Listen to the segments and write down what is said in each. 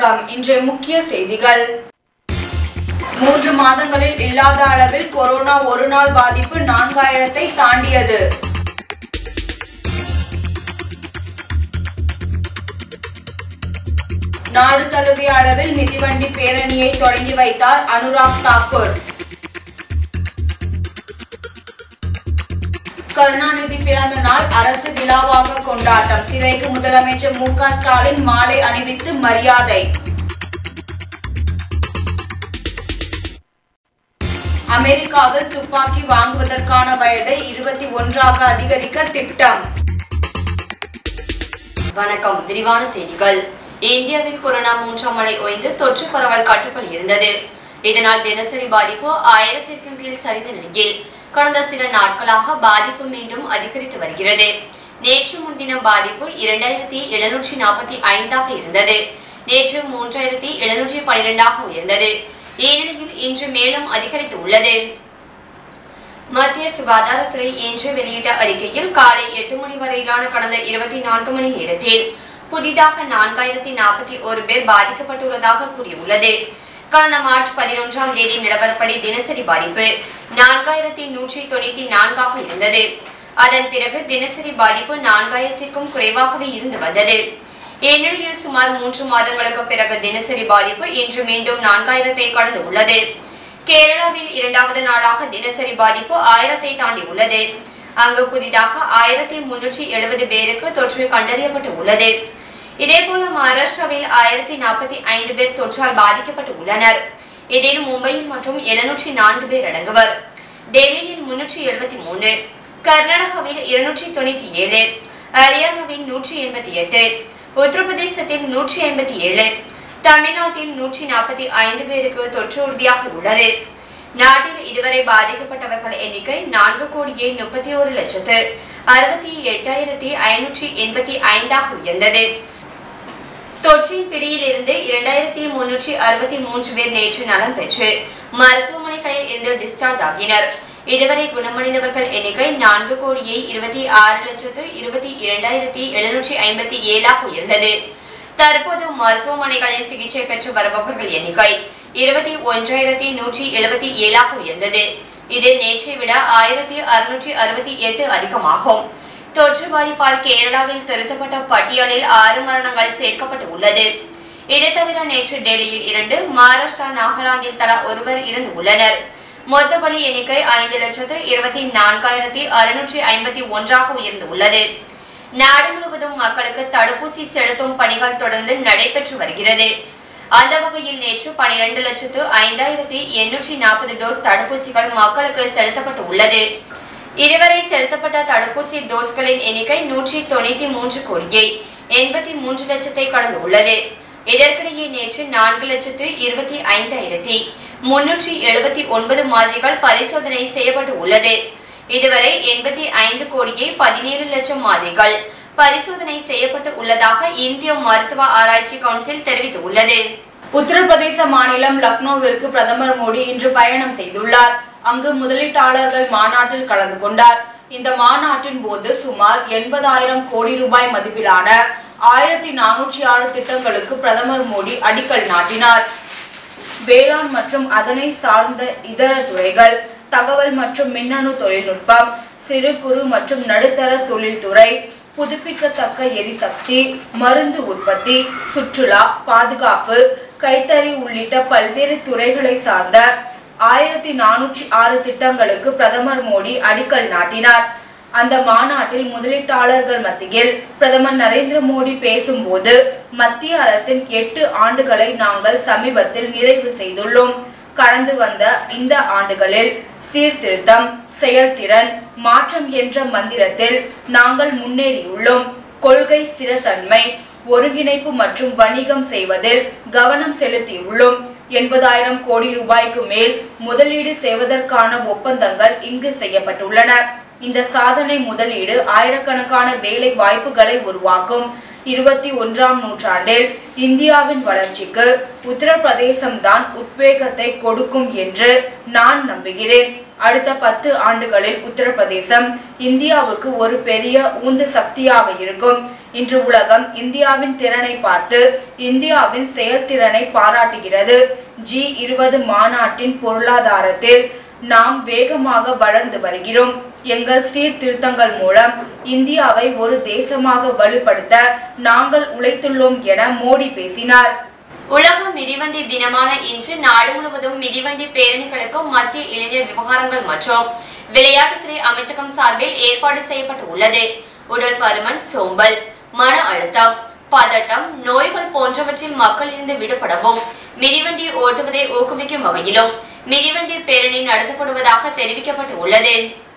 வணக்கம் இன்றைய முக்கிய செய்திகள் மூன்று மாதங்களில் இல்லாத அளவில் கொரோனா ஒரு நாள் பாதிப்பு நான்காயிரத்தை தாண்டியது நாடு தழுவிய அளவில் மிதிவண்டி பேரணியை தொடங்கி வைத்தார் அனுராக் தாக்கூர் கருணாநிதி பிறந்த நாள் அரசு விழாவாக கொண்டாட்டம் சிறைக்கு முதலமைச்சர் மு க ஸ்டாலின் மாலை அணிவித்து மரியாதை அமெரிக்காவில் துப்பாக்கி வாங்குவதற்கான வயதை இருபத்தி ஒன்றாக அதிகரிக்க திட்டம் வணக்கம் விரிவான செய்திகள் இந்தியாவில் கொரோனா மூன்றாம் அலை ஓய்ந்து தொற்று பரவல் கட்டுக்குள் இருந்தது இதனால் தினசரி பாதிப்பு ஆயிரத்திற்கும் கீழ் சரிந்த நிலையில் கடந்த சில நாட்களாக பாதிப்பு மீண்டும் அதிகரித்து வருகிறது நேற்று முன்தினம் பாதிப்பு இரண்டாயிரத்தி எழுநூற்றி நாற்பத்தி ஐந்தாக இருந்தது நேற்று மூன்றாயிரத்தி எழுநூற்றி பனிரெண்டாக உயர்ந்தது இந்நிலையில் இன்று மேலும் அதிகரித்து உள்ளது மத்திய சுகாதாரத்துறை இன்று வெளியிட்ட அறிக்கையில் காலை எட்டு மணி வரையிலான கடந்த இருபத்தி நான்கு மணி நேரத்தில் புதிதாக நான்காயிரத்தி நாற்பத்தி ஒரு பேர் பாதிக்கப்பட்டுள்ளதாக கூறியுள்ளது கடந்த மார்ச் பதினொன்றாம் தேதி நிலவரப்படி தினசரி பாதிப்பு நான்காயிரத்தி நூற்றி தொண்ணூத்தி நான்காக இருந்தது அதன் பிறகு தினசரி பாதிப்பு நான்காயிரத்திற்கும் குறைவாகவே இருந்து வந்தது இந்நிலையில் சுமார் மூன்று மாதங்களுக்கு பிறகு தினசரி பாதிப்பு இன்று மீண்டும் நான்காயிரத்தை கடந்து உள்ளது கேரளாவில் இரண்டாவது நாளாக தினசரி பாதிப்பு ஆயிரத்தை தாண்டி உள்ளது அங்கு புதிதாக ஆயிரத்தி முன்னூற்றி எழுபது பேருக்கு தொற்று கண்டறியப்பட்டு உள்ளது இதேபோல மகாராஷ்டிராவில் ஆயிரத்தி நாற்பத்தி ஐந்து பேர் தொற்றால் பாதிக்கப்பட்டு உள்ளனர் இதில் மும்பையில் மற்றும் எழுநூற்றி நான்கு பேர் அடங்குவர் டெல்லியில் முன்னூற்றி எழுபத்தி மூணு கர்நாடகாவில் இருநூற்றி தொண்ணூத்தி ஏழு ஹரியானாவில் நூற்றி எண்பத்தி எட்டு உத்தரப்பிரதேசத்தில் நூற்றி ஐம்பத்தி ஏழு தமிழ்நாட்டில் நூற்றி நாற்பத்தி ஐந்து பேருக்கு தொற்று உறுதியாக உள்ளது நாட்டில் இதுவரை பாதிக்கப்பட்டவர்கள் எண்ணிக்கை நான்கு கோடியே முப்பத்தி ஒரு லட்சத்து அறுபத்தி எட்டாயிரத்தி ஐநூற்றி எண்பத்தி ஐந்தாக உயர்ந்தது தொற்றின் பிடியில் இருந்து இரண்டாயிரத்தி முன்னூற்றி அறுபத்தி மூன்று பேர் நேற்று நலம் பெற்று மருத்துவமனைகளில் இருந்து டிஸ்சார்ஜ் ஆகினர் இதுவரை குணமடைந்தவர்கள் எண்ணிக்கை நான்கு கோடியே இருபத்தி ஆறு லட்சத்து இருபத்தி இரண்டாயிரத்தி எழுநூற்றி ஐம்பத்தி ஏழாக உயர்ந்தது தற்போது மருத்துவமனைகளில் சிகிச்சை பெற்று வருபவர்கள் எண்ணிக்கை இருபத்தி ஒன்றாயிரத்தி நூற்றி எழுபத்தி ஏழாக உயர்ந்தது இது நேற்றை விட ஆயிரத்தி அறுநூற்றி அறுபத்தி எட்டு அதிகமாகும் தொற்று பாதிப்பால் கேரளாவில் திருத்தப்பட்ட பட்டியலில் ஆறு மரணங்கள் சேர்க்கப்பட்டு உள்ளது இது தவிர நேற்று டெல்லியில் இரண்டு மகாராஷ்டிரா நாகாலாந்தில் தலா ஒருவர் இறந்து உள்ளனர் மொத்த பலி எண்ணிக்கை ஐந்து லட்சத்து இருபத்தி நான்காயிரத்தி அறுநூற்றி ஐம்பத்தி ஒன்றாக உயர்ந்து உள்ளது நாடு முழுவதும் மக்களுக்கு தடுப்பூசி செலுத்தும் பணிகள் தொடர்ந்து நடைபெற்று வருகிறது அந்த வகையில் நேற்று பனிரெண்டு லட்சத்து ஐந்தாயிரத்தி எண்ணூற்றி நாற்பது டோஸ் தடுப்பூசிகள் மக்களுக்கு செலுத்தப்பட்டு உள்ளது இதுவரை செலுத்தப்பட்ட தடுப்பூசி டோஸ்களின் எண்ணிக்கை நூற்றி தொண்ணூத்தி மூன்று கோடியே எண்பத்தி மூன்று லட்சத்தை கடந்து உள்ளது இதற்கிடையே நேற்று நான்கு லட்சத்து இருபத்தி ஐந்தாயிரத்தி முன்னூற்றி எழுபத்தி ஒன்பது மாதிரிகள் பரிசோதனை செய்யப்பட்டு உள்ளது இதுவரை எண்பத்தி ஐந்து கோடியே பதினேழு லட்சம் மாதிரிகள் பரிசோதனை செய்யப்பட்டு உள்ளதாக இந்திய மருத்துவ ஆராய்ச்சி கவுன்சில் தெரிவித்துள்ளது உத்தரப்பிரதேச மாநிலம் லக்னோவிற்கு பிரதமர் மோடி இன்று பயணம் செய்துள்ளார் அங்கு முதலீட்டாளர்கள் மாநாட்டில் கலந்து கொண்டார் இந்த மாநாட்டின் போது சுமார் எண்பதாயிரம் கோடி ரூபாய் மதிப்பிலான ஆயிரத்தி நானூற்றி ஆறு திட்டங்களுக்கு பிரதமர் மோடி அடிக்கல் நாட்டினார் வேளாண் மற்றும் அதனை சார்ந்த இதர துறைகள் தகவல் மற்றும் மின்னணு தொழில்நுட்பம் சிறு குறு மற்றும் நடுத்தர தொழில்துறை புதுப்பிக்கத்தக்க எரிசக்தி மருந்து உற்பத்தி சுற்றுலா பாதுகாப்பு கைத்தறி உள்ளிட்ட பல்வேறு துறைகளை சார்ந்த ஆயிரத்தி நானூற்றி ஆறு திட்டங்களுக்கு பிரதமர் மோடி அடிக்கல் நாட்டினார் அந்த மாநாட்டில் முதலீட்டாளர்கள் மத்தியில் பிரதமர் நரேந்திர மோடி பேசும்போது மத்திய அரசின் எட்டு ஆண்டுகளை நாங்கள் சமீபத்தில் நிறைவு செய்துள்ளோம் கடந்து வந்த இந்த ஆண்டுகளில் சீர்திருத்தம் செயல்திறன் மாற்றம் என்ற மந்திரத்தில் நாங்கள் முன்னேறியுள்ளோம் கொள்கை ஸ்திரத்தன்மை ஒருங்கிணைப்பு மற்றும் வணிகம் செய்வதில் கவனம் செலுத்தியுள்ளோம் எண்பதாயிரம் கோடி ரூபாய்க்கு மேல் முதலீடு செய்வதற்கான ஒப்பந்தங்கள் இங்கு செய்யப்பட்டுள்ளன இந்த சாதனை முதலீடு ஆயிரக்கணக்கான வேலை வாய்ப்புகளை உருவாக்கும் இருபத்தி ஒன்றாம் நூற்றாண்டில் இந்தியாவின் வளர்ச்சிக்கு உத்தரப்பிரதேசம் தான் உத்வேகத்தை கொடுக்கும் என்று நான் நம்புகிறேன் அடுத்த பத்து ஆண்டுகளில் உத்தரப்பிரதேசம் இந்தியாவுக்கு ஒரு பெரிய ஊந்து சக்தியாக இருக்கும் இன்று உலகம் இந்தியாவின் திறனை பார்த்து இந்தியாவின் செயல்திறனை பாராட்டுகிறது ஜி இருபது மாநாட்டின் பொருளாதாரத்தில் நாம் வேகமாக வளர்ந்து வருகிறோம் எங்கள் சீர்திருத்தங்கள் மூலம் இந்தியாவை ஒரு தேசமாக வலுப்படுத்த நாங்கள் உழைத்துள்ளோம் என மோடி பேசினார் உலக மிதிவண்டி தினமான இன்று நாடு முழுவதும் மிதிவண்டி பேரணிகளுக்கும் மத்திய இளைஞர் விவகாரங்கள் மற்றும் விளையாட்டுத்துறை அமைச்சகம் சார்பில் ஏற்பாடு செய்யப்பட்டு உள்ளது உடல் பருமன் சோம்பல் மன அழுத்தம் பதட்டம் நோய்கள் போன்றவற்றில் மக்களிருந்து விடுபடவும் மிதிவண்டி ஓட்டுவதை ஊக்குவிக்கும் வகையிலும் மிதிவண்டி பேரணி நடத்தப்படுவதாக தெரிவிக்கப்பட்டு உள்ளது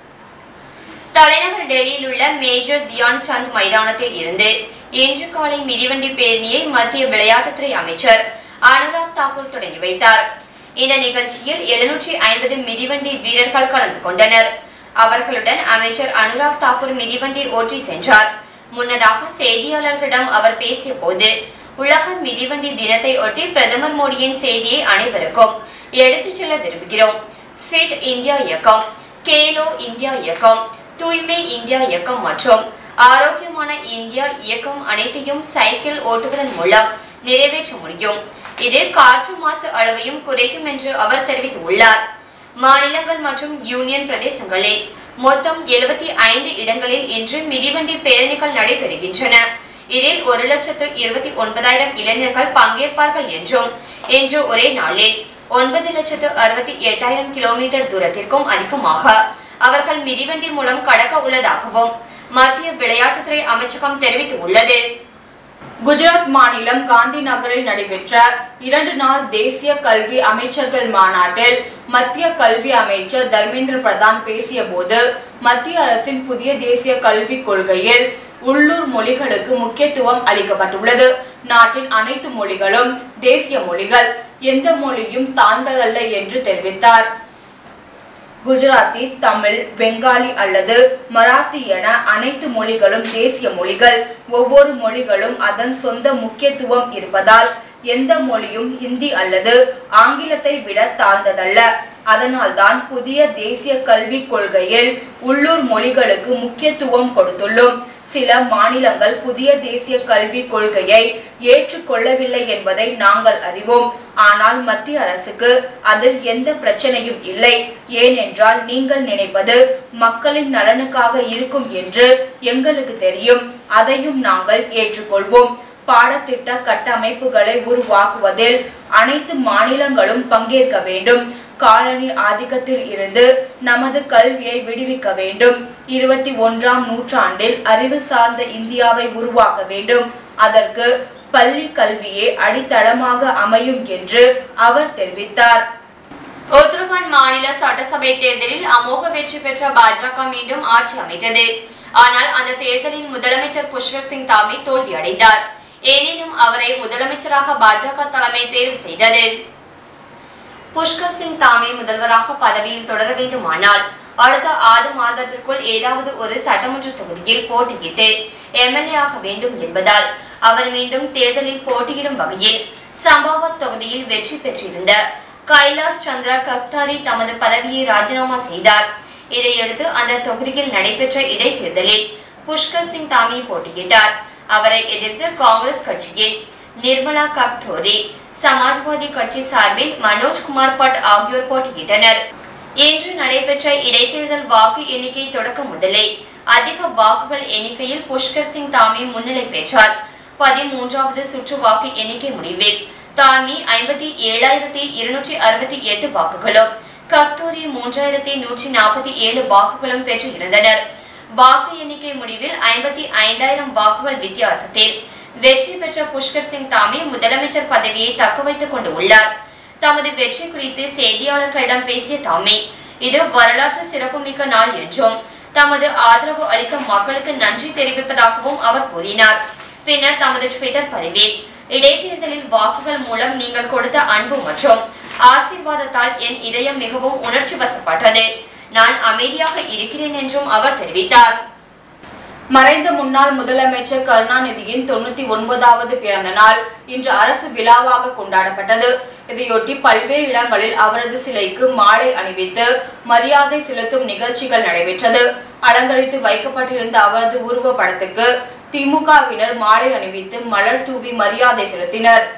தலைநகர் டெல்லியில் உள்ள மேஜர் தியான் சந்த் மைதானத்தில் இருந்து இன்று காலை மிதிவண்டி பேரணியை மத்திய விளையாட்டுத்துறை அமைச்சர் அனுராக் தாக்கூர் தொடங்கி வைத்தார் இந்த நிகழ்ச்சியில் எழுநூற்றி ஐம்பது மிதிவண்டி வீரர்கள் கலந்து கொண்டனர் அவர்களுடன் அமைச்சர் அனுராக் தாக்கூர் மிதிவண்டி ஓட்டி சென்றார் முன்னதாக செய்தியாளர்களிடம் அவர் பேசிய போது உலக மிதிவண்டி தினத்தை ஒட்டி பிரதமர் மோடியின் செய்தியை அனைவருக்கும் எடுத்துச் செல்ல விரும்புகிறோம் ஃபிட் இந்தியா இயக்கம் கேலோ இந்தியா இயக்கம் தூய்மை இந்தியா இயக்கம் மற்றும் ஆரோக்கியமான இந்தியா இயக்கம் அனைத்தையும் சைக்கிள் ஓட்டுவதன் மூலம் நிறைவேற்ற முடியும் இது காற்று மாசு அளவையும் குறைக்கும் என்று அவர் தெரிவித்துள்ளார் மாநிலங்கள் மற்றும் யூனியன் பிரதேசங்களில் மொத்தம் எழுபத்தி ஐந்து இடங்களில் இன்று மிதிவண்டி பேரணிகள் நடைபெறுகின்றன இதில் ஒரு லட்சத்து இருபத்தி ஒன்பதாயிரம் இளைஞர்கள் பங்கேற்பார்கள் என்றும் இன்று ஒரே நாளில் ஒன்பது லட்சத்து அறுபத்தி எட்டாயிரம் கிலோமீட்டர் தூரத்திற்கும் அதிகமாக அவர்கள் மிதிவண்டி மூலம் கடக்க உள்ளதாகவும் மத்திய விளையாட்டுத்துறை அமைச்சகம் தெரிவித்துள்ளது குஜராத் மாநிலம் காந்தி நகரில் நடைபெற்ற இரண்டு நாள் தேசிய கல்வி அமைச்சர்கள் மாநாட்டில் மத்திய கல்வி அமைச்சர் தர்மேந்திர பிரதான் பேசிய போது மத்திய அரசின் புதிய தேசிய கல்விக் கொள்கையில் உள்ளூர் மொழிகளுக்கு முக்கியத்துவம் அளிக்கப்பட்டுள்ளது நாட்டின் அனைத்து மொழிகளும் தேசிய மொழிகள் எந்த மொழியும் தாழ்ந்ததல்ல என்று தெரிவித்தார் குஜராத்தி தமிழ் பெங்காலி அல்லது மராத்தி என அனைத்து மொழிகளும் தேசிய மொழிகள் ஒவ்வொரு மொழிகளும் அதன் சொந்த முக்கியத்துவம் இருப்பதால் எந்த மொழியும் ஹிந்தி அல்லது ஆங்கிலத்தை விட தாழ்ந்ததல்ல அதனால்தான் புதிய தேசிய கல்விக் கொள்கையில் உள்ளூர் மொழிகளுக்கு முக்கியத்துவம் கொடுத்துள்ளோம் சில மாநிலங்கள் புதிய தேசிய கல்விக் கொள்கையை ஏற்றுக்கொள்ளவில்லை என்பதை நாங்கள் அறிவோம் ஆனால் மத்திய அரசுக்கு அதில் எந்த பிரச்சனையும் இல்லை ஏனென்றால் நீங்கள் நினைப்பது மக்களின் நலனுக்காக இருக்கும் என்று எங்களுக்கு தெரியும் அதையும் நாங்கள் ஏற்றுக்கொள்வோம் பாடத்திட்ட கட்டமைப்புகளை உருவாக்குவதில் அனைத்து மாநிலங்களும் பங்கேற்க வேண்டும் காலனி ஆதிக்கத்தில் இருந்து நமது கல்வியை விடுவிக்க வேண்டும் இருபத்தி ஒன்றாம் நூற்றாண்டில் அறிவு சார்ந்த இந்தியாவை உருவாக்க வேண்டும் அதற்கு பள்ளி கல்வியே அடித்தளமாக அமையும் என்று அவர் தெரிவித்தார் உத்தரகாண்ட் மாநில சட்டசபை தேர்தலில் அமோக வெற்றி பெற்ற பாஜக மீண்டும் ஆட்சி அமைத்தது ஆனால் அந்த தேர்தலில் முதலமைச்சர் புஷ்கர் சிங் தாமி தோல்வியடைந்தார் எனினும் அவரை முதலமைச்சராக பாஜக தலைமை தேர்வு செய்தது புஷ்கர் சிங் தாமே முதல்வராக பதவியில் தொடர வேண்டுமானால் அடுத்த ஆறு மாதத்திற்குள் ஏதாவது ஒரு சட்டமன்ற தொகுதியில் போட்டியிட்டு எம்எல்ஏ ஆக வேண்டும் என்பதால் அவர் மீண்டும் தேர்தலில் போட்டியிடும் வகையில் சம்பாவத் தொகுதியில் வெற்றி பெற்றிருந்த கைலாஷ் சந்திரா கக்தாரி தமது பதவியை ராஜினாமா செய்தார் இதையடுத்து அந்த தொகுதியில் நடைபெற்ற இடைத்தேர்தலில் புஷ்கர் சிங் தாமி போட்டியிட்டார் அவரை எதிர்த்து காங்கிரஸ் கட்சியின் நிர்மலா கப்டோரி சமாஜ்வாதி கட்சி சார்பில் மனோஜ்குமார் பட் ஆகியோர் போட்டியிட்டனர் இன்று நடைபெற்ற இடைத்தேர்தல் வாக்கு எண்ணிக்கை தொடக்க முதலே அதிக வாக்குகள் எண்ணிக்கையில் புஷ்கர் சிங் தாமி முன்னிலை பெற்றார் பதிமூன்றாவது சுற்று வாக்கு எண்ணிக்கை முடிவில் தாமி ஐம்பத்தி ஏழாயிரத்தி இருநூற்றி அறுபத்தி எட்டு வாக்குகளும் கக்டோரி மூன்றாயிரத்தி நூற்றி நாற்பத்தி ஏழு வாக்குகளும் பெற்று இருந்தனர் வாக்கு எண்ணிக்கை முடிவில் ஐம்பத்தி ஐந்தாயிரம் வாக்குகள் வித்தியாசத்தில் வெற்றி பெற்ற புஷ்கர் சிங் தாமி முதலமைச்சர் பதவியை தக்க வைத்துக் கொண்டு உள்ளார் தமது வெற்றி குறித்து செய்தியாளர்களிடம் பேசிய தாமி இது வரலாற்று சிறப்புமிக்க நாள் என்றும் தமது ஆதரவு அளித்த மக்களுக்கு நன்றி தெரிவிப்பதாகவும் அவர் கூறினார் பின்னர் தமது ட்விட்டர் பதிவில் இடைத்தேர்தலில் வாக்குகள் மூலம் நீங்கள் கொடுத்த அன்பு மற்றும் ஆசீர்வாதத்தால் என் இதயம் மிகவும் உணர்ச்சி வசப்பட்டது நான் அமைதியாக இருக்கிறேன் என்றும் அவர் தெரிவித்தார் மறைந்த முன்னாள் முதலமைச்சர் கருணாநிதியின் தொண்ணூத்தி ஒன்பதாவது பிறந்த நாள் இன்று அரசு விழாவாக கொண்டாடப்பட்டது இதையொட்டி பல்வேறு இடங்களில் அவரது சிலைக்கு மாலை அணிவித்து மரியாதை செலுத்தும் நிகழ்ச்சிகள் நடைபெற்றது அலங்கரித்து வைக்கப்பட்டிருந்த அவரது உருவ படத்துக்கு திமுகவினர் மாலை அணிவித்து மலர் தூவி மரியாதை செலுத்தினர்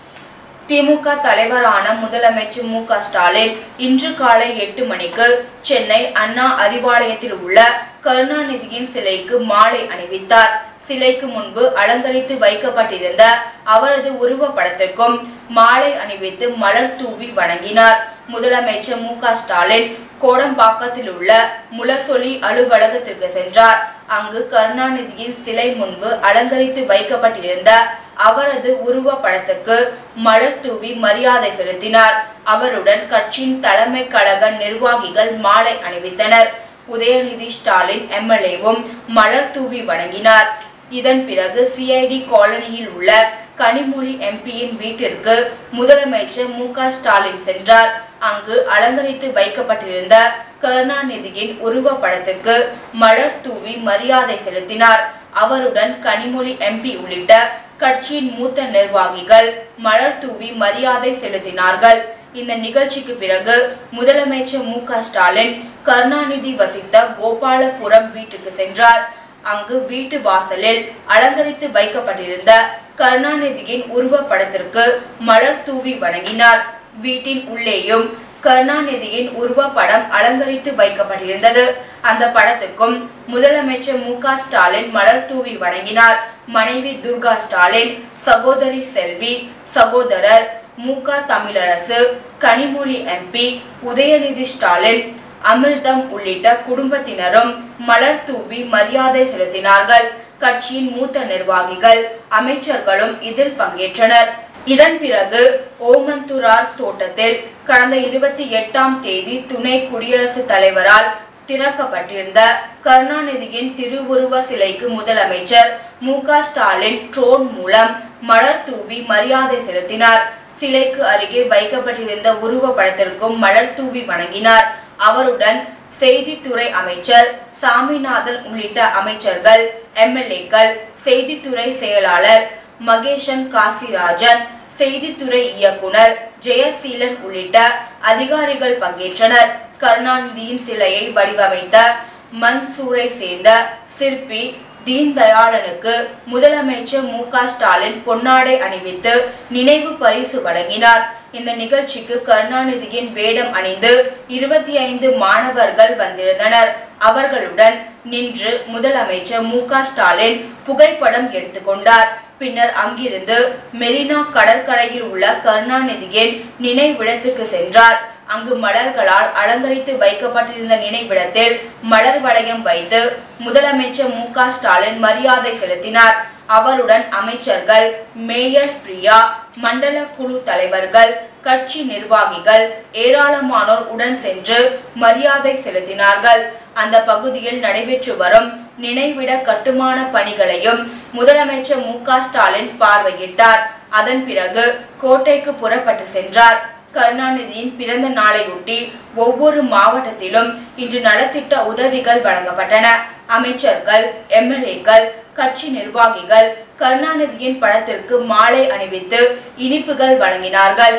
திமுக தலைவரான முதலமைச்சர் மு க ஸ்டாலின் இன்று காலை எட்டு மணிக்கு சென்னை அண்ணா அறிவாலயத்தில் உள்ள கருணாநிதியின் சிலைக்கு மாலை அணிவித்தார் சிலைக்கு முன்பு அலங்கரித்து வைக்கப்பட்டிருந்த அவரது உருவப்படத்திற்கும் மாலை அணிவித்து மலர் தூவி வணங்கினார் முதலமைச்சர் மு க ஸ்டாலின் கோடம்பாக்கத்தில் உள்ள முளசொலி அலுவலகத்திற்கு சென்றார் அங்கு கருணாநிதியின் சிலை முன்பு அலங்கரித்து வைக்கப்பட்டிருந்த அவரது உருவ படத்துக்கு மலர் தூவி மரியாதை செலுத்தினார் அவருடன் கட்சியின் தலைமை கழக நிர்வாகிகள் மாலை அணிவித்தனர் உதயநிதி ஸ்டாலின் எம்எல்ஏவும் மலர் தூவி வணங்கினார் இதன் பிறகு சிஐடி காலனியில் உள்ள கனிமொழி எம்பியின் வீட்டிற்கு முதலமைச்சர் மு க ஸ்டாலின் சென்றார் அங்கு அலங்கரித்து வைக்கப்பட்டிருந்த கருணாநிதியின் உருவ படத்துக்கு மலர் தூவி மரியாதை செலுத்தினார் அவருடன் கனிமொழி எம்பி உள்ளிட்ட கட்சியின் மூத்த நிர்வாகிகள் மலர் தூவி மரியாதை செலுத்தினார்கள் இந்த நிகழ்ச்சிக்கு பிறகு முதலமைச்சர் மு க ஸ்டாலின் கருணாநிதி வசித்த கோபாலபுரம் வீட்டுக்கு சென்றார் அங்கு வீட்டு வாசலில் அலங்கரித்து வைக்கப்பட்டிருந்த கருணாநிதியின் உருவ படத்திற்கு மலர் தூவி வணங்கினார் வீட்டின் உள்ளேயும் கருணாநிதியின் உருவ படம் அலங்கரித்து வைக்கப்பட்டிருந்தது அந்த படத்துக்கும் முதலமைச்சர் மு க ஸ்டாலின் மலர் தூவி வணங்கினார் மனைவி துர்கா ஸ்டாலின் சகோதரி செல்வி சகோதரர் மு க தமிழரசு கனிமொழி எம்பி உதயநிதி ஸ்டாலின் அமிர்தம் உள்ளிட்ட குடும்பத்தினரும் மலர் தூவி மரியாதை செலுத்தினார்கள் கட்சியின் மூத்த நிர்வாகிகள் அமைச்சர்களும் இதில் பங்கேற்றனர் இதன் பிறகு ஓமந்தூரார் தோட்டத்தில் கடந்த இருபத்தி எட்டாம் தேதி துணை குடியரசுத் தலைவரால் திறக்கப்பட்டிருந்த கருணாநிதியின் திருவுருவ சிலைக்கு முதலமைச்சர் மு க ஸ்டாலின் ட்ரோன் மூலம் மலர் தூவி மரியாதை செலுத்தினார் சிலைக்கு அருகே வைக்கப்பட்டிருந்த உருவ படத்திற்கும் மலர் தூவி வணங்கினார் அவருடன் செய்தித்துறை அமைச்சர் சாமிநாதன் உள்ளிட்ட அமைச்சர்கள் எம்எல்ஏக்கள் செய்தித்துறை செயலாளர் மகேஷன் காசிராஜன் செய்தித்துறை இயக்குனர் ஜெயசீலன் உள்ளிட்ட அதிகாரிகள் பங்கேற்றனர் கருணாநிதியின் சிலையை வடிவமைத்த மன்சூரை சேர்ந்த சிற்பி தீன் தயாளனுக்கு முதலமைச்சர் மு க ஸ்டாலின் பொன்னாடை அணிவித்து நினைவு பரிசு வழங்கினார் இந்த நிகழ்ச்சிக்கு கருணாநிதியின் வேடம் அணிந்து இருபத்தி ஐந்து மாணவர்கள் வந்திருந்தனர் அவர்களுடன் நின்று முதலமைச்சர் மு க ஸ்டாலின் புகைப்படம் எடுத்துக்கொண்டார் பின்னர் அங்கிருந்து மெரினா கடற்கரையில் உள்ள கருணாநிதியின் நினைவிடத்துக்கு சென்றார் அங்கு மலர்களால் அலங்கரித்து வைக்கப்பட்டிருந்த நினைவிடத்தில் மலர் வளையம் வைத்து முதலமைச்சர் மு க ஸ்டாலின் மரியாதை செலுத்தினார் அவருடன் அமைச்சர்கள் மேயர் பிரியா மண்டல குழு தலைவர்கள் கட்சி நிர்வாகிகள் ஏராளமானோர் உடன் சென்று மரியாதை செலுத்தினார்கள் அந்த பகுதியில் நடைபெற்று வரும் நினைவிட கட்டுமான பணிகளையும் முதலமைச்சர் மு க ஸ்டாலின் பார்வையிட்டார் அதன் பிறகு கோட்டைக்கு புறப்பட்டு சென்றார் கருணாநிதியின் பிறந்த நாளையொட்டி ஒவ்வொரு மாவட்டத்திலும் இன்று நலத்திட்ட உதவிகள் வழங்கப்பட்டன அமைச்சர்கள் எம்எல்ஏக்கள் கட்சி நிர்வாகிகள் கருணாநிதியின் படத்திற்கு மாலை அணிவித்து இனிப்புகள் வழங்கினார்கள்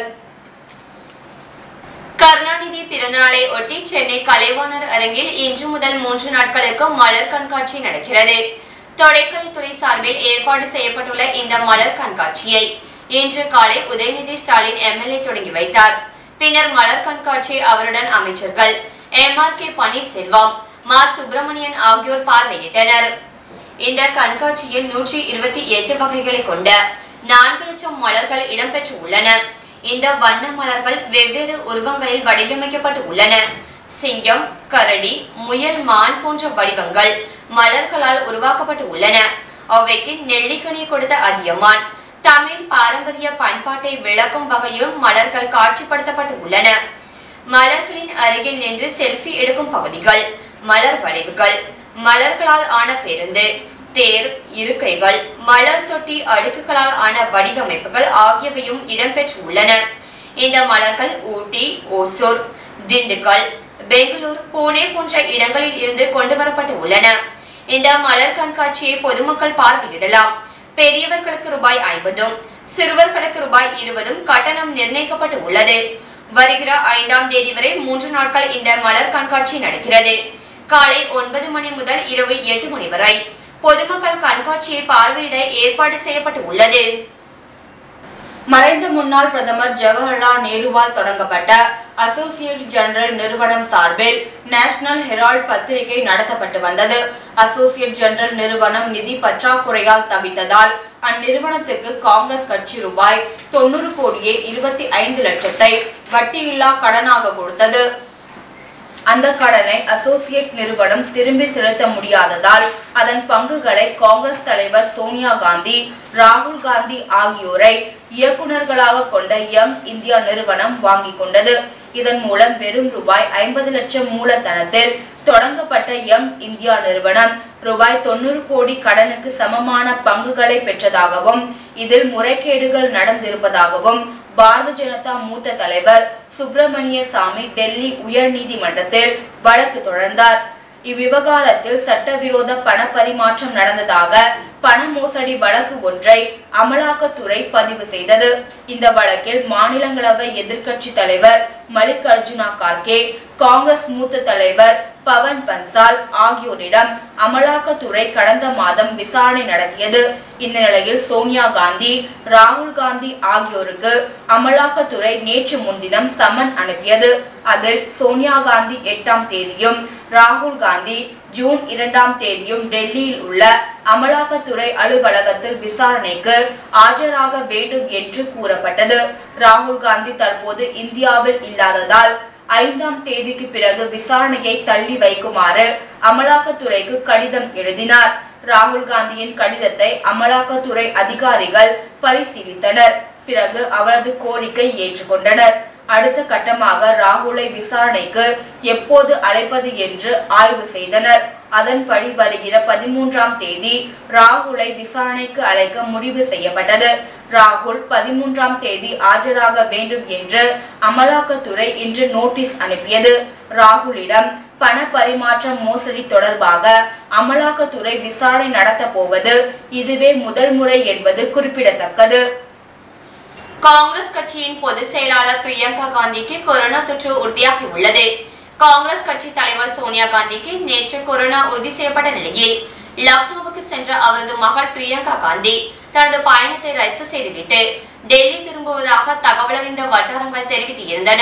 கருணாநிதி பிறந்தநாளை ஒட்டி சென்னை கலைவாணர் அரங்கில் இன்று முதல் மூன்று நாட்களுக்கு மலர் கண்காட்சி நடக்கிறது தொலைக்கலைத்துறை சார்பில் ஏற்பாடு செய்யப்பட்டுள்ள இந்த மலர் கண்காட்சியை இன்று காலை உதயநிதி ஸ்டாலின் எம்எல்ஏ தொடங்கி வைத்தார் பின்னர் மலர் கண்காட்சியை அவருடன் அமைச்சர்கள் எம் ஆர் கே பன்னீர்செல்வம் மா சுப்பிரமணியன் ஆகியோர் பார்வையிட்டனர் இந்த கண்காட்சியில் நூற்றி இருபத்தி எட்டு வகைகளை கொண்ட நான்கு லட்சம் மலர்கள் இடம்பெற்று உள்ளன இந்த வண்ண மலர்கள் வெவ்வேறு உருவங்களில் வடிவமைக்கப்பட்டு உள்ளன சிங்கம் கரடி முயல் மான் போன்ற வடிவங்கள் மலர்களால் உருவாக்கப்பட்டு உள்ளன அவைக்கு நெல்லிக்கனி கொடுத்த அதியமான் தமிழ் பாரம்பரிய பண்பாட்டை விளக்கும் வகையிலும் மலர்கள் காட்சிப்படுத்தப்பட்டு உள்ளன மலர்களின் அருகில் நின்று செல்ஃபி எடுக்கும் பகுதிகள் மலர் வளைவுகள் மலர்களால் ஆன பேருந்து தேர் இருக்கைகள் மலர் தொட்டி அடுக்குகளால் ஆன வடிவமைப்புகள் ஆகியவையும் இடம்பெற்று உள்ளன இந்த மலர்கள் ஊட்டி ஓசூர் திண்டுக்கல் பெங்களூர் புனே போன்ற இடங்களில் இருந்து கொண்டு வரப்பட்டு உள்ளன இந்த மலர் கண்காட்சியை பொதுமக்கள் பார்வையிடலாம் பெரியவர்களுக்கு ரூபாய் ஐம்பதும் சிறுவர்களுக்கு ரூபாய் இருபதும் கட்டணம் நிர்ணயிக்கப்பட்டு உள்ளது வருகிற ஐந்தாம் தேதி வரை மூன்று நாட்கள் இந்த மலர் கண்காட்சி நடக்கிறது காலை ஒன்பது மணி முதல் இரவு எட்டு மணி வரை பொதுமக்கள் கண்காட்சியை பார்வையிட ஏற்பாடு செய்யப்பட்டு உள்ளது மறைந்த முன்னாள் பிரதமர் ஜவஹர்லால் நேருவால் தொடங்கப்பட்ட அசோசியேட் ஜெனரல் நிறுவனம் சார்பில் நேஷனல் ஹெரால்ட் பத்திரிகை நடத்தப்பட்டு வந்தது அசோசியேட் ஜெனரல் நிறுவனம் நிதி பற்றாக்குறையால் தவித்ததால் அந்நிறுவனத்துக்கு காங்கிரஸ் கட்சி ரூபாய் தொண்ணூறு கோடியே இருபத்தி ஐந்து லட்சத்தை வட்டியில்லா கடனாக கொடுத்தது அந்த கடனை அசோசியேட் நிறுவனம் திரும்பி செலுத்த முடியாததால் அதன் பங்குகளை காங்கிரஸ் தலைவர் சோனியா காந்தி ராகுல் காந்தி ஆகியோரை இயக்குநர்களாக கொண்ட யங் இந்தியா நிறுவனம் வாங்கிக் கொண்டது இதன் மூலம் வெறும் ரூபாய் ஐம்பது லட்சம் மூலதனத்தில் தொடங்கப்பட்ட யங் இந்தியா நிறுவனம் ரூபாய் தொண்ணூறு கோடி கடனுக்கு சமமான பங்குகளை பெற்றதாகவும் இதில் முறைகேடுகள் நடந்திருப்பதாகவும் பாரத ஜனதா மூத்த தலைவர் சுப்பிரமணிய சாமி டெல்லி உயர் நீதிமன்றத்தில் வழக்கு தொடர்ந்தார் இவ்விவகாரத்தில் சட்டவிரோத பண பரிமாற்றம் நடந்ததாக பண மோசடி வழக்கு ஒன்றை அமலாக்கத்துறை பதிவு செய்தது இந்த வழக்கில் மாநிலங்களவை எதிர்க்கட்சி தலைவர் மல்லிகார்ஜுனா கார்கே காங்கிரஸ் மூத்த தலைவர் பவன் பன்சால் ஆகியோரிடம் அமலாக்கத்துறை கடந்த மாதம் விசாரணை நடத்தியது இந்த நிலையில் சோனியா காந்தி ராகுல் காந்தி ஆகியோருக்கு அமலாக்கத்துறை நேற்று முன்தினம் சம்மன் அனுப்பியது அதில் சோனியா காந்தி எட்டாம் தேதியும் ராகுல் காந்தி ஜூன் இரண்டாம் தேதியும் டெல்லியில் உள்ள அமலாக்கத்துறை அலுவலகத்தில் விசாரணைக்கு ஆஜராக வேண்டும் என்று கூறப்பட்டது ராகுல் காந்தி தற்போது இந்தியாவில் இல்லாததால் ஐந்தாம் தேதிக்கு பிறகு விசாரணையை தள்ளி வைக்குமாறு அமலாக்கத்துறைக்கு கடிதம் எழுதினார் ராகுல் காந்தியின் கடிதத்தை அமலாக்கத்துறை அதிகாரிகள் பரிசீலித்தனர் பிறகு அவரது கோரிக்கை ஏற்றுக்கொண்டனர் அடுத்த கட்டமாக ராகுலை விசாரணைக்கு எப்போது அழைப்பது என்று ஆய்வு செய்தனர் அதன்படி வருகிற பதிமூன்றாம் தேதி ராகுலை விசாரணைக்கு அழைக்க முடிவு செய்யப்பட்டது ராகுல் பதிமூன்றாம் தேதி ஆஜராக வேண்டும் என்று அமலாக்கத்துறை இன்று நோட்டீஸ் அனுப்பியது ராகுலிடம் பண பரிமாற்ற மோசடி தொடர்பாக அமலாக்கத்துறை விசாரணை நடத்தப் போவது இதுவே முதல் முறை என்பது குறிப்பிடத்தக்கது காங்கிரஸ் கட்சியின் பொதுச் செயலாளர் பிரியங்கா காந்திக்கு கொரோனா தொற்று உறுதியாகி உள்ளது காங்கிரஸ் கட்சி தலைவர் சோனியா காந்திக்கு நேற்று கொரோனா உறுதி செய்யப்பட்ட நிலையில் லக்னோவுக்கு சென்ற அவரது மகள் பிரியங்கா காந்தி தனது பயணத்தை ரத்து செய்துவிட்டு டெல்லி திரும்புவதாக தகவலறிந்த வட்டாரங்கள் தெரிவித்திருந்தன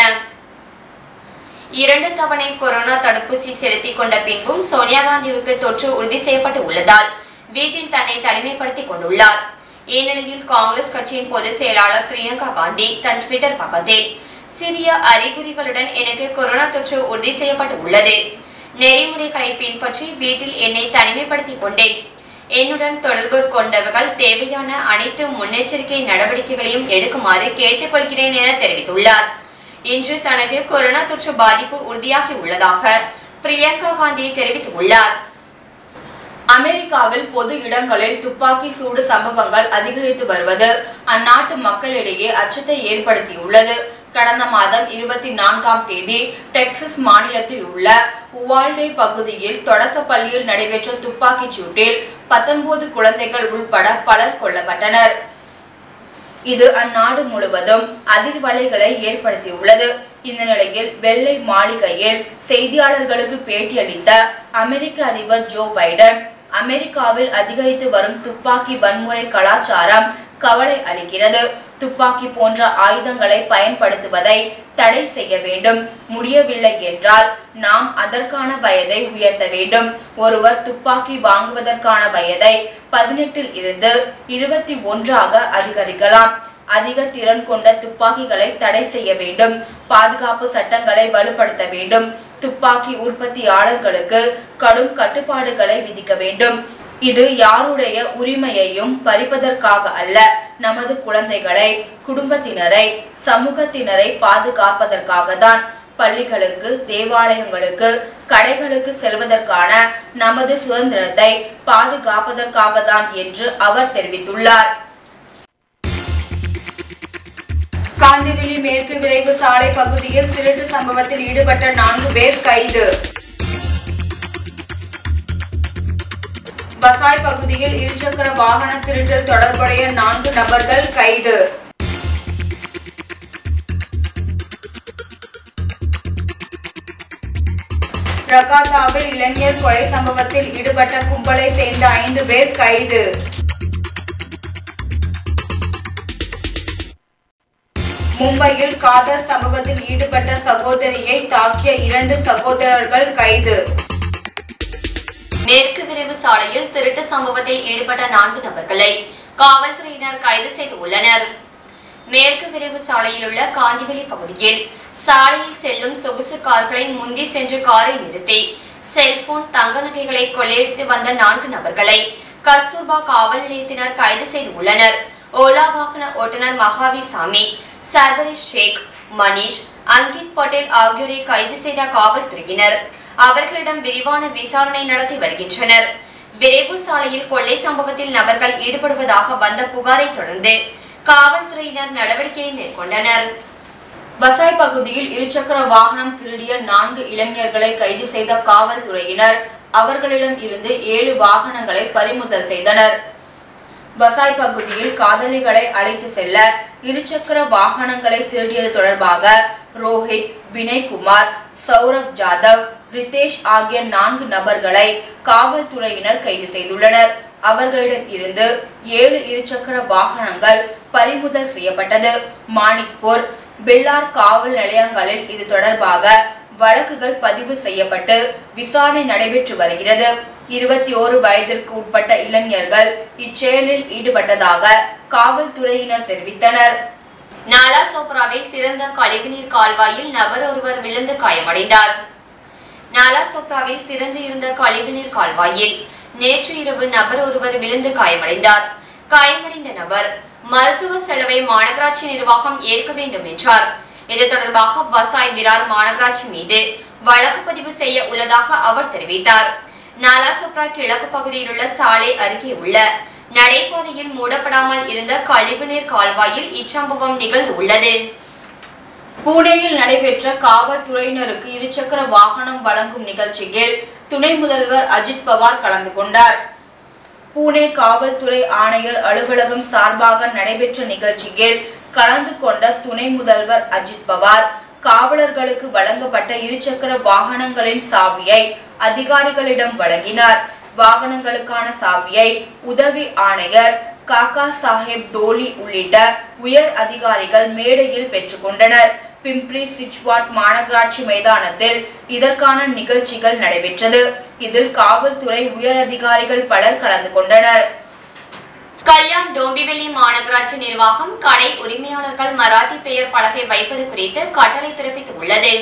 இரண்டு தவணை கொரோனா தடுப்பூசி செலுத்திக் கொண்ட பின்பும் சோனியா காந்திவுக்கு தொற்று உறுதி செய்யப்பட்டு உள்ளதால் வீட்டில் தன்னை தனிமைப்படுத்திக் கொண்டுள்ளார் இந்நிலையில் காங்கிரஸ் கட்சியின் பொதுச் செயலாளர் பிரியங்கா காந்தி தன் ட்விட்டர் பக்கத்தில் சிறிய அறிகுறிகளுடன் எனக்கு கொரோனா தொற்று உறுதி செய்யப்பட்டு உள்ளது நெறிமுறைகளை பின்பற்றி வீட்டில் என்னை தனிமைப்படுத்திக் கொண்டேன் என்னுடன் தொடர்பு கொண்டவர்கள் தேவையான அனைத்து முன்னெச்சரிக்கை நடவடிக்கைகளையும் எடுக்குமாறு கேட்டுக்கொள்கிறேன் என தெரிவித்துள்ளார் இன்று தனக்கு கொரோனா தொற்று பாதிப்பு உறுதியாகி உள்ளதாக பிரியங்கா காந்தி தெரிவித்துள்ளார் அமெரிக்காவில் பொது இடங்களில் துப்பாக்கி சூடு சம்பவங்கள் அதிகரித்து வருவது அந்நாட்டு மக்களிடையே அச்சத்தை ஏற்படுத்தியுள்ளது கடந்த மாதம் இருபத்தி நான்காம் தேதி டெக்சஸ் மாநிலத்தில் உள்ள உவால்டே பகுதியில் தொடக்க பள்ளியில் நடைபெற்ற துப்பாக்கிச் சூட்டில் பத்தொன்பது குழந்தைகள் உள்பட பலர் கொல்லப்பட்டனர் இது அந்நாடு முழுவதும் அதிர்வலைகளை ஏற்படுத்தியுள்ளது இந்த நிலையில் வெள்ளை மாளிகையில் செய்தியாளர்களுக்கு பேட்டியளித்த அமெரிக்க அதிபர் ஜோ பைடன் அமெரிக்காவில் அதிகரித்து வரும் துப்பாக்கி வன்முறை கலாச்சாரம் கவலை அளிக்கிறது துப்பாக்கி போன்ற ஆயுதங்களை பயன்படுத்துவதை தடை செய்ய வேண்டும் முடியவில்லை என்றால் நாம் அதற்கான வயதை உயர்த்த வேண்டும் ஒருவர் துப்பாக்கி வாங்குவதற்கான வயதை பதினெட்டில் இருந்து இருபத்தி ஒன்றாக அதிகரிக்கலாம் அதிக திறன் கொண்ட துப்பாக்கிகளை தடை செய்ய வேண்டும் பாதுகாப்பு சட்டங்களை வலுப்படுத்த வேண்டும் துப்பாக்கி உற்பத்தியாளர்களுக்கு கடும் கட்டுப்பாடுகளை விதிக்க வேண்டும் இது யாருடைய உரிமையையும் பறிப்பதற்காக அல்ல நமது குழந்தைகளை குடும்பத்தினரை சமூகத்தினரை பாதுகாப்பதற்காக தான் பள்ளிகளுக்கு தேவாலயங்களுக்கு கடைகளுக்கு செல்வதற்கான நமது சுதந்திரத்தை பாதுகாப்பதற்காக தான் என்று அவர் தெரிவித்துள்ளார் காந்திவெளி மேற்கு விரைவு சாலை பகுதியில் திருட்டு சம்பவத்தில் ஈடுபட்ட நான்கு பேர் கைது பசாய் பகுதியில் இருசக்கர வாகன திருட்டில் தொடர்புடைய நான்கு நபர்கள் கைது ரகாத்தாவில் இளைஞர் கொலை சம்பவத்தில் ஈடுபட்ட கும்பலை சேர்ந்த ஐந்து பேர் கைது மும்பையில் காதல் சம்பவத்தில் ஈடுபட்ட சகோதரியை தாக்கிய இரண்டு சகோதரர்கள் கைது மேற்கு விரைவு சாலையில் திருட்டு சம்பவத்தில் ஈடுபட்ட நான்கு நபர்களை காவல்துறையினர் கைது செய்து உள்ளனர் மேற்கு விரைவு சாலையில் உள்ள காந்திவெளி பகுதியில் சாலையில் செல்லும் சொகுசு கார்களை முந்தி சென்று காரை நிறுத்தி செல்போன் தங்க நகைகளை கொள்ளையடித்து வந்த நான்கு நபர்களை கஸ்தூர்பா காவல் நிலையத்தினர் கைது செய்து உள்ளனர் ஓலா வாகன ஓட்டுநர் மகாவீர் சாமி சர்வரேஷ் ஷேக் மணீஷ் அங்கித் பட்டேல் ஆகியோரை கைது செய்த காவல்துறையினர் அவர்களிடம் விரிவான விசாரணை நடத்தி வருகின்றனர் விரைவு சாலையில் கொள்ளை சம்பவத்தில் நபர்கள் ஈடுபடுவதாக வந்த புகாரை தொடர்ந்து காவல்துறையினர் நடவடிக்கையை மேற்கொண்டனர் வசாய் பகுதியில் இருசக்கர வாகனம் திருடிய நான்கு இளைஞர்களை கைது செய்த காவல்துறையினர் அவர்களிடம் இருந்து ஏழு வாகனங்களை பறிமுதல் செய்தனர் வசாய் பகுதியில் காதலிகளை அழைத்து செல்ல இருசக்கர வாகனங்களை திருடியது தொடர்பாக ரோஹித் வினய்குமார் சௌரப் ஜாதவ் ரிதேஷ் ஆகிய நான்கு நபர்களை காவல்துறையினர் கைது செய்துள்ளனர் அவர்களிடம் இருந்து ஏழு இருசக்கர வாகனங்கள் பறிமுதல் செய்யப்பட்டது மாணிக்பூர் பில்லார் காவல் நிலையங்களில் இது தொடர்பாக வழக்குகள் பதிவு செய்யப்பட்டு விசாரணை நடைபெற்று வருகிறது இருபத்தி ஓரு வயதிற்கு உட்பட்ட இளைஞர்கள் இச்செயலில் ஈடுபட்டதாக காவல்துறையினர் தெரிவித்தனர் நாலா சோப்ராவில் திறந்த கழிவுநீர் கால்வாயில் நபர் ஒருவர் விழுந்து காயமடைந்தார் நாலா சோப்ராவில் திறந்து இருந்த கழிவுநீர் கால்வாயில் நேற்று இரவு நபர் ஒருவர் விழுந்து காயமடைந்தார் காயமடைந்த நபர் மருத்துவ செலவை மாநகராட்சி நிர்வாகம் ஏற்க வேண்டும் என்றார் இது தொடர்பாக வசாய் விரார் மாநகராட்சி மீது வழக்கு பதிவு செய்ய உள்ளதாக அவர் தெரிவித்தார் நாலாசோப்ரா கிழக்கு பகுதியில் உள்ள சாலை அருகே உள்ள நடைபாதையில் மூடப்படாமல் இருந்த கழிவுநீர் கால்வாயில் இச்சம்பவம் நிகழ்ந்துள்ளது பூனேயில் நடைபெற்ற காவல்துறையினருக்கு இருசக்கர வாகனம் வழங்கும் நிகழ்ச்சியில் துணை முதல்வர் அஜித் பவார் கலந்து கொண்டார் பூனே காவல்துறை ஆணையர் அலுவலகம் சார்பாக நடைபெற்ற நிகழ்ச்சியில் கலந்து கொண்ட துணை முதல்வர் அஜித் பவார் காவலர்களுக்கு வழங்கப்பட்ட இருசக்கர வாகனங்களின் சாவியை அதிகாரிகளிடம் வழங்கினார் வாகனங்களுக்கான சாவியை உதவி ஆணையர் காக்கா சாஹேப் டோலி உள்ளிட்ட உயர் அதிகாரிகள் மேடையில் பெற்றுக்கொண்டனர் பிம்ப்ரி சிச்வாட் மாநகராட்சி மைதானத்தில் இதற்கான நிகழ்ச்சிகள் நடைபெற்றது இதில் காவல்துறை உயர் அதிகாரிகள் பலர் கலந்து கொண்டனர் கல்யாண் டோம்பிவெளி மாநகராட்சி நிர்வாகம் கடை உரிமையாளர்கள் மராத்தி பெயர் பலகை வைப்பது குறித்து கட்டளை பிறப்பித்துள்ளது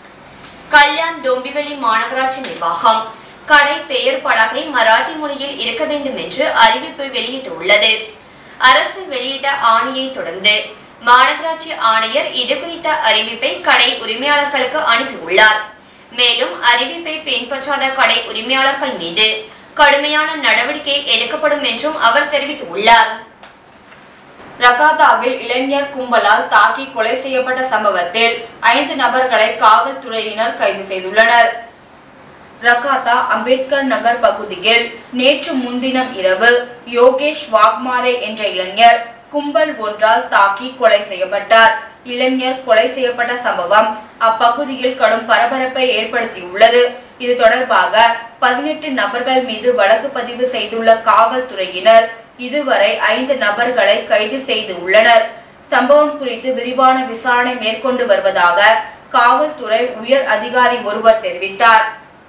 கல்யாண் டோம்பிவெளி மாநகராட்சி நிர்வாகம் கடை பெயர் பலகை மராத்தி மொழியில் இருக்க வேண்டும் என்று அறிவிப்பு வெளியிட்டுள்ளது அரசு வெளியிட்ட ஆணையை தொடர்ந்து மாநகராட்சி ஆணையர் இது குறித்த அறிவிப்பை கடை உரிமையாளர்களுக்கு அனுப்பியுள்ளார் மேலும் அறிவிப்பை பின்பற்றாத கடை உரிமையாளர்கள் மீது கடுமையான நடவடிக்கை எடுக்கப்படும் என்றும் அவர் தெரிவித்துள்ளார் ரகாதாவில் இளைஞர் கும்பலால் தாக்கி கொலை செய்யப்பட்ட சம்பவத்தில் ஐந்து நபர்களை காவல்துறையினர் கைது செய்துள்ளனர் ரகாத்தா அம்பேத்கர் நகர் பகுதியில் நேற்று முன்தினம் இரவு யோகேஷ் வாக்மாரே என்ற இளைஞர் கும்பல் ஒன்றால் தாக்கி கொலை செய்யப்பட்டார் இளைஞர் கொலை செய்யப்பட்ட சம்பவம் அப்பகுதியில் கடும் பரபரப்பை ஏற்படுத்தியுள்ளது இது தொடர்பாக பதினெட்டு நபர்கள் மீது வழக்கு பதிவு செய்துள்ள காவல்துறையினர் இதுவரை ஐந்து நபர்களை கைது செய்து உள்ளனர் சம்பவம் குறித்து விரிவான விசாரணை மேற்கொண்டு வருவதாக காவல்துறை உயர் அதிகாரி ஒருவர் தெரிவித்தார்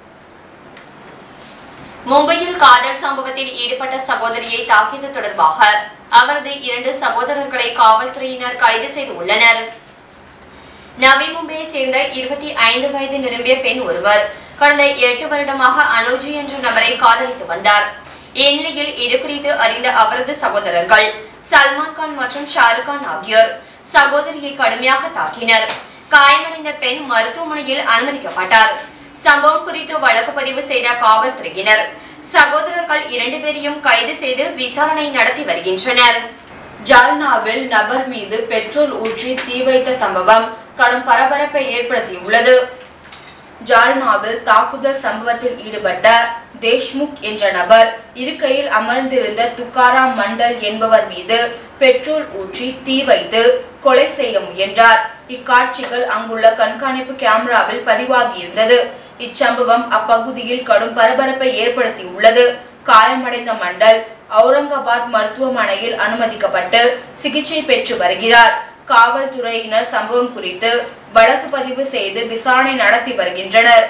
மும்பையில் காதல் சம்பவத்தில் ஈடுபட்ட சகோதரியை தாக்கியது தொடர்பாக அவரது இரண்டு சகோதரர்களை காவல்துறையினர் கைது செய்து உள்ளனர் நவி மும்பையை சேர்ந்த இருபத்தி ஐந்து வயது நிரம்பிய பெண் ஒருவர் கடந்த எட்டு வருடமாக அனோஜி என்ற நபரை காதலித்து வந்தார் இந்நிலையில் இது குறித்து அறிந்த அவரது சகோதரர்கள் சல்மான் கான் மற்றும் ஷாருக் கான் ஆகியோர் சகோதரியை கடுமையாக தாக்கினர் காயமடைந்த பெண் மருத்துவமனையில் அனுமதிக்கப்பட்டார் சம்பவம் குறித்து வழக்கு பதிவு செய்த காவல்துறையினர் சகோதரர்கள் இரண்டு பேரையும் கைது செய்து விசாரணை நடத்தி வருகின்றனர் ஜால்னாவில் நபர் மீது பெட்ரோல் ஊற்றி தீ வைத்த சம்பவம் கடும் பரபரப்பை ஏற்படுத்தியுள்ளது ஜால்னாவில் தாக்குதல் சம்பவத்தில் ஈடுபட்ட தேஷ்முக் என்ற நபர் இருக்கையில் அமர்ந்திருந்த துக்காராம் மண்டல் என்பவர் மீது பெட்ரோல் ஊற்றி தீ வைத்து கொலை செய்ய முயன்றார் இக்காட்சிகள் அங்குள்ள கண்காணிப்பு கேமராவில் பதிவாகியிருந்தது இச்சம்பவம் அப்பகுதியில் கடும் பரபரப்பை ஏற்படுத்தியுள்ளது காயமடைந்த மண்டல் அவுரங்காபாத் மருத்துவமனையில் அனுமதிக்கப்பட்டு சிகிச்சை பெற்று வருகிறார் காவல்துறையினர் சம்பவம் குறித்து வழக்கு பதிவு செய்து விசாரணை நடத்தி வருகின்றனர்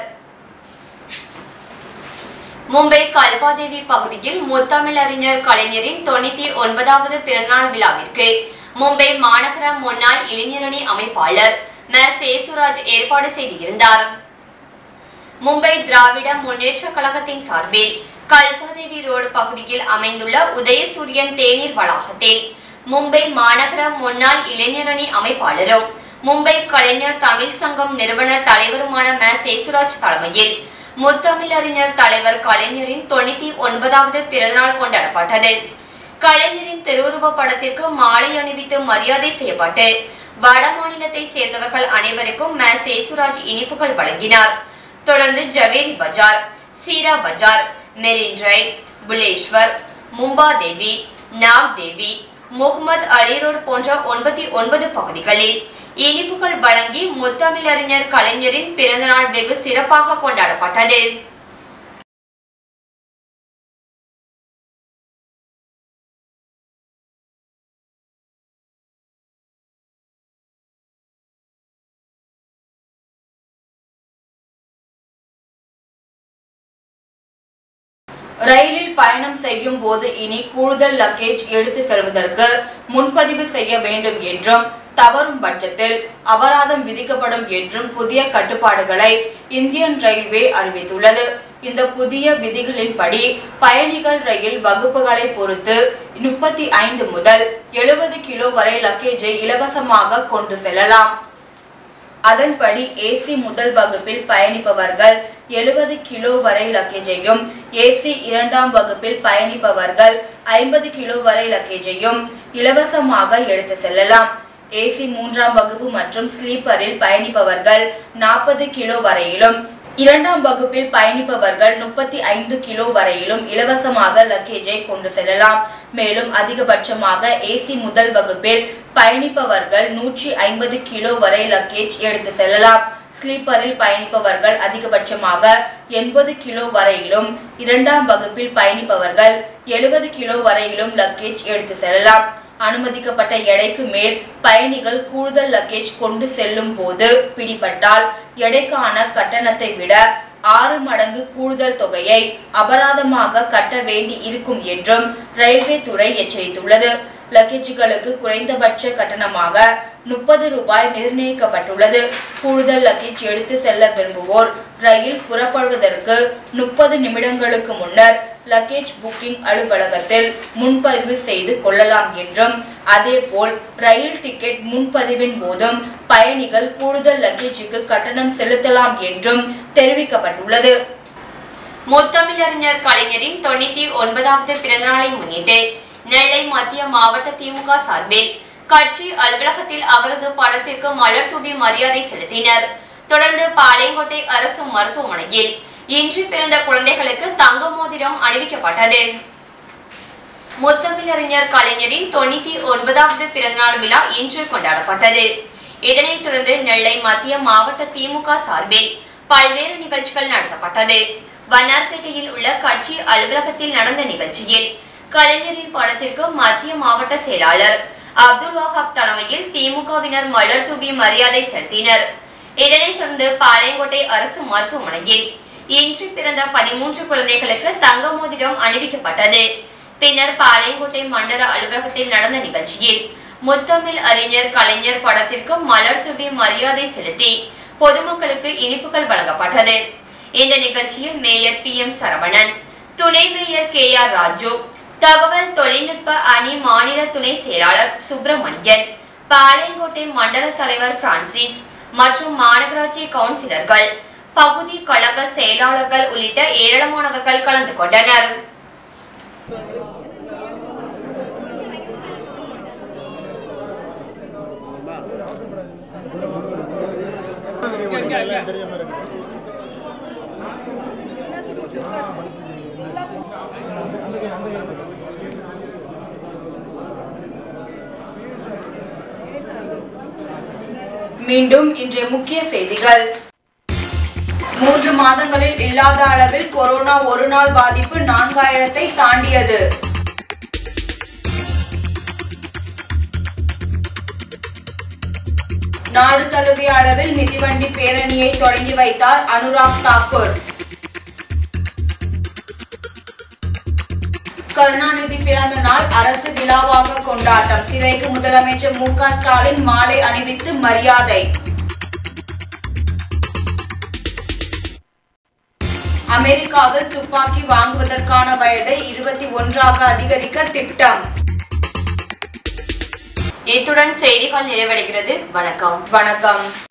மும்பை கல்பாதேவி பகுதியில் முத்தமிழறிஞர் கலைஞரின் தொண்ணூத்தி ஒன்பதாவது பிறந்தநாள் விழாவிற்கு மும்பை மாநகர முன்னாள் இளைஞரணி அமைப்பாளர் ம சேசுராஜ் ஏற்பாடு செய்திருந்தார் மும்பை திராவிட முன்னேற்ற கழகத்தின் சார்பில் கல்பாதேவி ரோடு பகுதியில் அமைந்துள்ள உதயசூரியன் தேநீர் வளாகத்தில் மும்பை மாநகர முன்னாள் இளைஞரணி அமைப்பாளரும் மும்பை கலைஞர் தமிழ் சங்கம் நிறுவனர் தலைவருமான ம சேசுராஜ் தலைமையில் முத்தமிழறிஞர் தலைவர் கலைஞரின் தொண்ணூத்தி ஒன்பதாவது பிறந்தநாள் கொண்டாடப்பட்டது கலைஞரின் திருவுருவ படத்திற்கு மாலை அணிவித்து மரியாதை செய்யப்பட்டு வட மாநிலத்தை சேர்ந்தவர்கள் அனைவருக்கும் ம சேசுராஜ் இனிப்புகள் வழங்கினார் தொடர்ந்து Zaveri Bazaar Chira Bazaar marine drive Bhuleshwar Mumba Devi Nag Devi Mohammed Ali road போன்ற ஒன்பத்தி ஒன்பது பகுதிகளில் இனிப்புகள் வழங்கி முத்தமிழறிஞர் கலைஞரின் பிறந்தநாள் வெகு சிறப்பாக கொண்டாடப்பட்டது ரயிலில் பயணம் செய்யும் போது இனி கூடுதல் லக்கேஜ் எடுத்து செல்வதற்கு முன்பதிவு செய்ய வேண்டும் என்றும் தவறும் பட்சத்தில் அபராதம் விதிக்கப்படும் என்றும் புதிய கட்டுப்பாடுகளை இந்தியன் ரயில்வே அறிவித்துள்ளது இந்த புதிய விதிகளின்படி பயணிகள் ரயில் வகுப்புகளை பொறுத்து முப்பத்தி ஐந்து முதல் எழுபது கிலோ வரை லக்கேஜை இலவசமாக கொண்டு செல்லலாம் அதன்படி ஏசி முதல் வகுப்பில் பயணிப்பவர்கள் எழுபது கிலோ வரை லக்கேஜையும் ஏசி இரண்டாம் வகுப்பில் பயணிப்பவர்கள் ஐம்பது கிலோ வரை லக்கேஜையும் இலவசமாக எடுத்து செல்லலாம் ஏசி மூன்றாம் வகுப்பு மற்றும் ஸ்லீப்பரில் பயணிப்பவர்கள் நாற்பது கிலோ வரையிலும் இரண்டாம் வகுப்பில் பயணிப்பவர்கள் முப்பத்தி ஐந்து கிலோ வரையிலும் இலவசமாக லக்கேஜை கொண்டு செல்லலாம் மேலும் அதிகபட்சமாக ஏசி முதல் வகுப்பில் பயணிப்பவர்கள் நூற்றி ஐம்பது கிலோ வரை லக்கேஜ் எடுத்து செல்லலாம் ஸ்லீப்பரில் பயணிப்பவர்கள் அதிகபட்சமாக எண்பது கிலோ வரையிலும் இரண்டாம் வகுப்பில் பயணிப்பவர்கள் எழுபது கிலோ வரையிலும் லக்கேஜ் எடுத்து செல்லலாம் அனுமதிக்கப்பட்ட எடைக்கு மேல் பயணிகள் கூடுதல் லக்கேஜ் கொண்டு செல்லும் போது பிடிபட்டால் எடைக்கான கட்டணத்தை விட ஆறு மடங்கு கூடுதல் தொகையை அபராதமாக கட்ட வேண்டி இருக்கும் என்றும் ரயில்வே துறை எச்சரித்துள்ளது லக்கேஜுகளுக்கு குறைந்தபட்ச கட்டணமாக முப்பது ரூபாய் நிர்ணயிக்கப்பட்டுள்ளது கூடுதல் லக்கேஜ் எடுத்து செல்ல விரும்புவோர் ரயில் புறப்படுவதற்கு முப்பது நிமிடங்களுக்கு முன்னர் லக்கேஜ் புக்கிங் அலுவலகத்தில் முன்பதிவு செய்து கொள்ளலாம் என்றும் அதேபோல் ரயில் டிக்கெட் முன்பதிவின் போதும் பயணிகள் கூடுதல் லக்கேஜுக்கு கட்டணம் செலுத்தலாம் என்றும் தெரிவிக்கப்பட்டுள்ளது முத்தமிழறிஞர் கலைஞரின் தொண்ணூத்தி ஒன்பதாவது பிறந்தநாளை முன்னிட்டு நெல்லை மத்திய மாவட்ட திமுக சார்பில் கட்சி அலுவலகத்தில் அவரது படத்திற்கு மலர் தூவி மரியாதை செலுத்தினர் தொடர்ந்து பாளையங்கோட்டை அரசு மருத்துவமனையில் இன்று பிறந்த குழந்தைகளுக்கு தங்க மோதிரம் அணிவிக்கப்பட்டது முத்தமிழறிஞர் கலைஞரின் தொண்ணூத்தி ஒன்பதாவது பிறந்தநாள் விழா இன்று கொண்டாடப்பட்டது இதனைத் தொடர்ந்து நெல்லை மத்திய மாவட்ட திமுக சார்பில் பல்வேறு நிகழ்ச்சிகள் நடத்தப்பட்டது வண்ணார்பேட்டையில் உள்ள கட்சி அலுவலகத்தில் நடந்த நிகழ்ச்சியில் கலைஞரின் படத்திற்கு மத்திய மாவட்ட செயலாளர் அப்துல் வஹாப் தலைமையில் திமுகவினர் மலர் தூவி மரியாதை செலுத்தினர் இதனைத் தொடர்ந்து பாளையங்கோட்டை அரசு மருத்துவமனையில் இன்று பிறந்த பதிமூன்று குழந்தைகளுக்கு தங்க மோதிரம் அணிவிக்கப்பட்டது பின்னர் பாளையங்கோட்டை மண்டல அலுவலகத்தில் நடந்த நிகழ்ச்சியில் முத்தமிழ் அறிஞர் கலைஞர் படத்திற்கு மலர் தூவி மரியாதை செலுத்தி பொதுமக்களுக்கு இனிப்புகள் வழங்கப்பட்டது இந்த நிகழ்ச்சியில் மேயர் பி எம் சரவணன் துணை மேயர் கே ஆர் ராஜு தகவல் தொழில்நுட்ப அணி மாநில துணை செயலாளர் சுப்பிரமணியன் பாளையங்கோட்டை மண்டல தலைவர் பிரான்சிஸ் மற்றும் மாநகராட்சி கவுன்சிலர்கள் பகுதி கழக செயலாளர்கள் உள்ளிட்ட ஏராளமானவர்கள் கலந்து கொண்டனர் தெரியாம இருக்கு மீண்டும் இன்றைய முக்கிய செய்திகள் மூன்று மாதங்களில் இல்லாத அளவில் கொரோனா ஒரு நாள் பாதிப்பு நான்காயிரத்தை தாண்டியது நாடு தழுவிய அளவில் மிதிவண்டி பேரணியை தொடங்கி வைத்தார் அனுராக் தாக்கூர் கருணாநிதி பிறந்த நாள் அரசு விழாவாக கொண்டாட்டம் சிலைக்கு முதலமைச்சர் மு க ஸ்டாலின் மாலை அணிவித்து மரியாதை அமெரிக்காவில் துப்பாக்கி வாங்குவதற்கான வயதை இருபத்தி ஒன்றாக அதிகரிக்க திட்டம் இத்துடன் செய்திகள் நிறைவடைகிறது வணக்கம் வணக்கம்